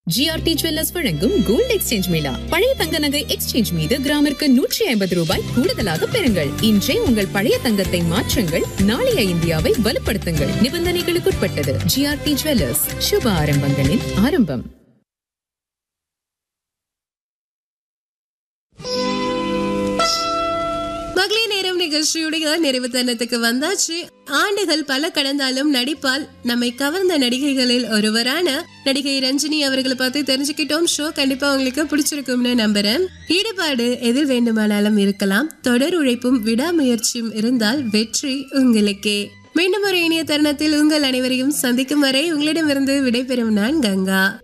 GRT jewellers வழங்கும் gold exchange mela பழைய தங்க நகை எக்ஸ்சேஞ்ச் மீது கிராமிற்கு நூற்றி ஐம்பது ரூபாய் கூடுதலாக பெறுங்கள் இன்றே உங்கள் பழைய தங்கத்தை மாற்றுங்கள் நாளைய இந்தியாவை வலுப்படுத்துங்கள் நிபந்தனைகளுக்குட்பட்டது ஜிஆர்டி ஜுவல்லர்ஸ் சுப ஆரம்பங்களின் ஆரம்பம் மகளிர் நேரம் நிகழ்ச்சியுடைய நிறைவு தருணத்துக்கு வந்தாச்சு ஆண்டுகள் பல கடந்தாலும் நடிப்பால் நம்மை கவர்ந்த நடிகைகளில் ஒருவரான நடிகை ரஞ்சினி அவர்களை பார்த்து தெரிஞ்சுக்கிட்டோம் ஷோ கண்டிப்பா உங்களுக்கு பிடிச்சிருக்கும்னு நம்புறேன் ஈடுபாடு எதில் வேண்டுமானாலும் இருக்கலாம் தொடர் உழைப்பும் விடாமுயற்சியும் இருந்தால் வெற்றி உங்களுக்கே மீண்டும் ஒரு இனிய தருணத்தில் உங்கள் அனைவரையும் சந்திக்கும் வரை உங்களிடமிருந்து விடைபெறும் நான் கங்கா